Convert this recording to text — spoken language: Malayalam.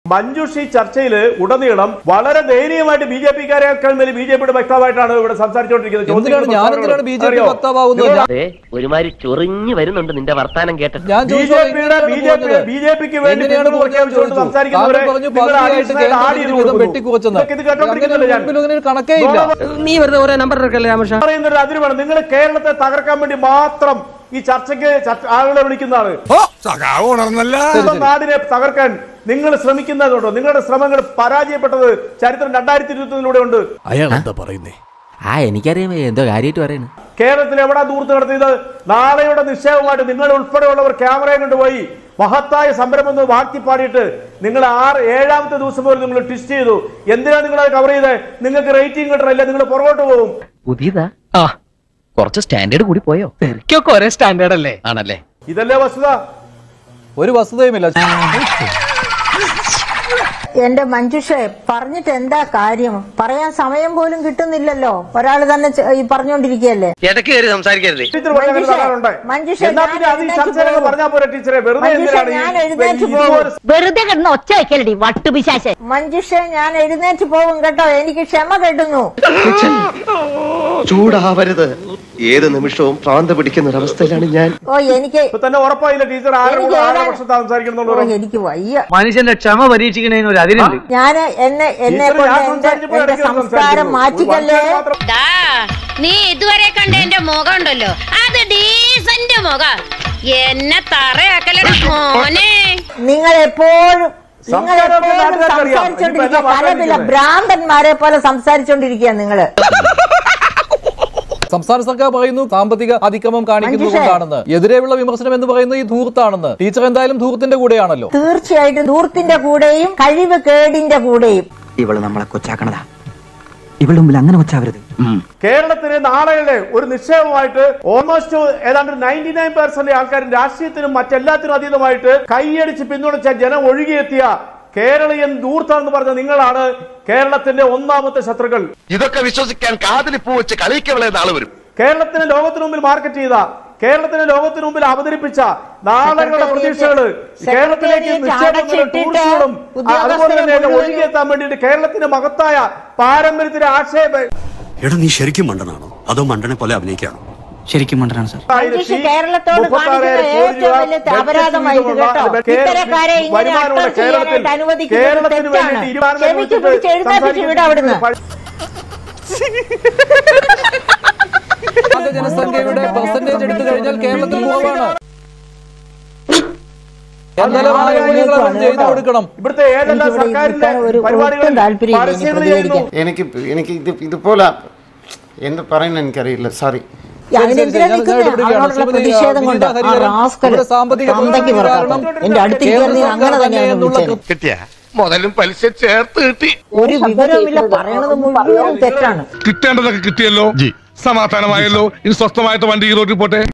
മഞ്ജുഷി ചർച്ചയിൽ ഉടനീളം വളരെ ദയനീയമായിട്ട് ബി ജെ പിക്കാരേക്കാൾ മേലെ ബി ജെ പിയുടെ വക്താവായിട്ടാണ് ഇവിടെ സംസാരിച്ചുകൊണ്ടിരിക്കുന്നത് എന്തിനാണ് ഞാൻ എന്തിനാണ് ബി ജെ പി അറിയോ? വക്താവാകുന്നത് നിങ്ങൾ ഞാൻ- ഒരുമാതിരി ചൊറിഞ്ഞു വരുന്നുണ്ട് നിന്റെ വർത്താനം കേട്ടിട്ട് ഞാൻ ബി ചോദിച്ചത് ജെ പിയുടെ ബി ജെ പി ബി ജെ പിക്ക് വേണ്ടി എങ്ങനെയാണ് പിന്തുണ പ്രഖ്യാപിച്ചുകൊണ്ട് ചോദിച്ചു? സംസാരിക്കുന്നവരെ താങ്കൾ പറഞ്ഞു നിങ്ങൾ പകുതിയായിട്ട് additional ആയിട്ട് ആഡ് ചെയ്ത് കേന്ദ്രത്തിന് വിധം കൊടുക്കുന്നു. വെട്ടിക്കുറച്ചെന്ന്. ഇതൊക്കെ ഇത് കേട്ടോണ്ടിരിക്കുന്നില്ല ഞാൻ. മുൻപിൽ അങ്ങനെ ഒരു കണക്കേ ഇല്ല നീ വെറുതെ ഓരോ നമ്പർ എടുക്കല്ലേ രാമകൃഷ്ണ പറയുന്ന ഒരു അതിര് വേണം നിങ്ങൾ കേരളത്തെ തകർക്കാൻ വേണ്ടി മാത്രം ഈ ചർച്ചയ്ക്ക് ചർച്ച- ആളുകളെ വിളിക്കുന്നതാണ് സ്വന്തം നാടിനെ തകർക്കാൻ നിങ്ങൾ ശ്രമിക്കുന്നതുണ്ടോ നിങ്ങളുടെ ശ്രമങ്ങൾ പരാജയപ്പെട്ടത് ചരിത്രം രണ്ടായിരത്തി ഇരുപത്തിലൂടെ ഉണ്ട് അയാൾ എന്താ പറയുന്നേ ആ എനിക്കറിയാം എന്തോ കാര്യമായിട്ട് പറയുന്നു കേരളത്തിൽ എവിടെ ദൂർത്ത് നടത്തിയത് നാളെയുടെ നിശ്ചയവുമായിട്ട് നിങ്ങൾ ഉൾപ്പെടെയുള്ളവർ ക്യാമറയും കൊണ്ടുപോയി മഹത്തായ സംരംഭം എന്ന് വാക്കി പാടിയിട്ട് നിങ്ങൾ ആറ് ഏഴാമത്തെ ദിവസം പോലും നിങ്ങൾ ട്വിസ്റ്റ് ചെയ്തു എന്തിനാണ് നിങ്ങൾ അത് കവർ ചെയ്തത് നിങ്ങൾക്ക് റേറ്റിംഗ് കിട്ടണില്ല നിങ്ങൾ പുറകോട്ട് പോകും പുതിയതാ ആ കുറച്ച് സ്റ്റാൻഡേർഡ് കൂടി പോയോ എനിക്കൊക്കെ ഒരേ സ്റ്റാൻഡേർഡ് അല്ലേ ആണല്ലേ ഇതല്ലേ വസ്തുത ഒരു വസ്തുതയുമില്ല എന്റെ മഞ്ജുഷെ പറഞ്ഞിട്ട് എന്താ കാര്യം പറയാൻ സമയം പോലും കിട്ടുന്നില്ലല്ലോ ഒരാൾ തന്നെ ചെ- ഈ പറഞ്ഞുകൊണ്ടിരിക്കുകയല്ലേ ഇടയ്ക്ക് കയറി സംസാരിക്കരുതേ ടീച്ചർ പറഞ്ഞ അങ്ങനെ മഞ്ജുഷേ, പറയാറുണ്ട്. മഞ്ജുഷേ, എന്നാ ഞാൻ പിന്നെ അത് ഈ എഴുന്നേറ്റ് ചർച്ചകൾ പോകും. പറഞ്ഞാൽ പോരെ ടീച്ചറെ വെറുതെ മഞ്ജുഷേ, എന്തിനാണ് ഞാൻ ഈ- എഴുന്നേറ്റ് ഇതുപോലെ പോകും. വെറുതെ കിടന്ന് ഒച്ച വെക്കലടി വട്ടുപിശാശെ മഞ്ജുഷെ ഞാൻ എഴുന്നേറ്റ് പോകും കേട്ടോ എനിക്ക് ക്ഷമ കെട്ടുന്നു ചൂടാവരുത് ഏത് നിമിഷവും ഭ്രാന്ത് പിടിക്കുന്ന ഒരവസ്ഥയിലാണ് ഞാൻ ഓ എനിക്ക് ഇപ്പൊ തന്നെ ഉറപ്പായില്ല ടീച്ചർ ആരുടെ എനിക്ക് കൂടെ ആരുടെ ഏതാനും- പക്ഷത്ത് ഓ, സംസാരിക്കണം എനിക്ക് വയ്യ മനുഷ്യന്റെ ക്ഷമ പരീക്ഷിക്കണേന് ഒരു അതിരുണ്ട് ഞാൻ എന്നെ എന്നെ ടീച്ചർ കൊണ്ട് ഞാൻ എന്റെ സംസാരിച്ചപ്പോൾ എന്റെ ഇടയ്ക്ക് സംസ്കാരം സംസാരിക്കുന്നു. മാറ്റിക്കല്ലേ ഒരു വാക്കിൽ മാത്രം നീ ഇതുവരെ കണ്ട എന്റെ മുഖം ഉണ്ടല്ലോ അത് ഡീസന്റ് മുഖം എന്നെ തറയാക്കലട മോനെ നിങ്ങൾ എപ്പോഴും നിങ്ങൾ സംസ്കാരമൊക്കെ എപ്പോഴും നാട്ടുകാർക്ക് അറിയാം. സംസാരിച്ചോണ്ടിരിക്കുക ഇനിയിപ്പോ പല എന്താ പല ഭ്രാന്തന്മാരെ പോലെ സംസാരിച്ചോണ്ടിരിക്കുക നിങ്ങള് സംസ്ഥാന സർക്കാർ പറയുന്നു സാമ്പത്തിക അതിക്രമം കാണിക്കുന്നത് മഞ്ജുഷേ. കൊണ്ടാണെന്ന് എതിരെയുള്ള വിമർശനം എന്ന് പറയുന്നത് ഈ ധൂർത്താണെന്ന് ടീച്ചർ എന്തായാലും ധൂർത്തിന്റെ കൂടെയാണല്ലോ തീർച്ചയായിട്ടും ദൂർത്തിന്റെ കൂടെയും കഴിവ് കേടിന്റെ കൂടെയും ഇവള് നമ്മളെ കൊച്ചാക്കണതാ ഇവളുടെ മുമ്പിൽ അങ്ങനെ കൊച്ചാവരുത് കേരളത്തിന് നാളെയുടെ ഒരു നിശ്ചയവുമായിട്ട് ഓൾമോസ്റ്റ് ഏതാണ്ട് നയൻറ്റി നയൻ പെർസെന്റ് ആൾക്കാരും രാഷ്ട്രീയത്തിനും മറ്റെല്ലാത്തിനും അതീതമായിട്ട് കൈയടിച്ച് പിന്തുണച്ച ജനം ഒഴുകിയെത്തിയ കേരളീയൻ ദൂർത്താണെന്ന് പറഞ്ഞ നിങ്ങളാണ് കേരളത്തിന്റെ ഒന്നാമത്തെ ശത്രുക്കൾ ഇതൊക്കെ വിശ്വസിക്കാൻ കാതിലിപ്പൂ വെച്ച് കളിക്കവളെ നാളെ വരും കേരളത്തിന് ലോകത്തിന് മുമ്പിൽ മാർക്കറ്റ് ചെയ്ത കേരളത്തിന് ലോകത്തിന് മുമ്പിൽ അവതരിപ്പിച്ച നാളുകളുടെ പ്രതീക്ഷകള് കേരളത്തിലേക്ക് സെക്രട്ടേറിയറ്റ് നിക്ഷേപങ്ങളും അടച്ചിട്ടിട്ട് ടൂറിസ്റ്റുകളും അ- അതുപോലെ തന്നെ ഉദ്യോഗസ്ഥരെ മുഴുവൻ- ഒഴുകിയെത്താൻ വേണ്ടിയിട്ട് കേരളത്തിന്റെ മഹത്തായ പാരമ്പര്യത്തിന്റെ ആക്ഷേപ എടാ നീ ശരിക്കും മണ്ടനാണോ അതോ മണ്ടനെ പോലെ അഭിനയിക്കാണോ ശരിക്കും മണ്ടനാണ് സാർ മഞ്ജുഷ കേരളത്തോട് കാണിക്കുന്ന ഏറ്റവും വലിയ അപരാധമായി ഇത് കേട്ടോ ഇത്തരക്കാരെ ഇങ്ങനെ അട്ടർ ചെയ്യാനായിട്ട് അനുവദിക്കുന്നത് തെറ്റാണ് ക്ഷമിച്ചു പിടിച്ച് എഴുന്നേപ്പിച്ച് വിട അവിടുന്ന് ആകെ ജനസംഖ്യയുടെ പെർസെന്റേജ് എടുത്തു കഴിഞ്ഞാൽ കേരളത്തിൽ കുറവാണ് എന്തെല്ലാം ആനുകൂല്യങ്ങൾ അവർ ചെയ്തു കൊടുക്കണം ഇവിടുത്തെ ഏതെല്ലാം എനിക്കിവിടെ സർക്കാരിന്റെ ഇരിക്കാൻ ഒരു പരിപാടികൾ ഒട്ടും താല്പര്യമില്ല ഇനി പരസ്യങ്ങൾ ചെയ്യുന്നു പ്രതികരിക്കാൻ. എനിക്ക് എനിക്ക് ഇത് ഇതുപോലെ എന്ത് പറയുന്ന എനിക്കറിയില്ല സോറി അതിനെന്തിനാ ഞാൻ- ഞാൻ നിൽക്കുന്നത് ഇടപെടുകയാണ്. അവരോടുള്ള ശ്രീമതി പ്രതിഷേധം കൊണ്ട് വിനീത ആ ഹരിഹരൻ റാസ്കൽ ഇവിടെ സാമ്പത്തിക തന്തയ്ക്ക് പ്രതിസന്ധി പുറത്താക്കും കാരണം എന്റെ അടുത്ത് കേന്ദ്ര കയറി അങ്ങനെ സർക്കാർ തന്നെയാണ് എന്നുള്ള വിളിച്ചത് കിട്ടിയ മുതലും പലിശ ചേർത്ത് കിട്ടി ഒരു വിവരവുമില്ല പറയണത് മുഴുവൻ തെറ്റാണ് കിട്ടേണ്ടതൊക്കെ കിട്ടിയല്ലോ സമാധാനമായല്ലോ ഇനി സ്വസ്ഥമായിട്ട് വണ്ടി ഈ റോഡിൽ പോട്ടെ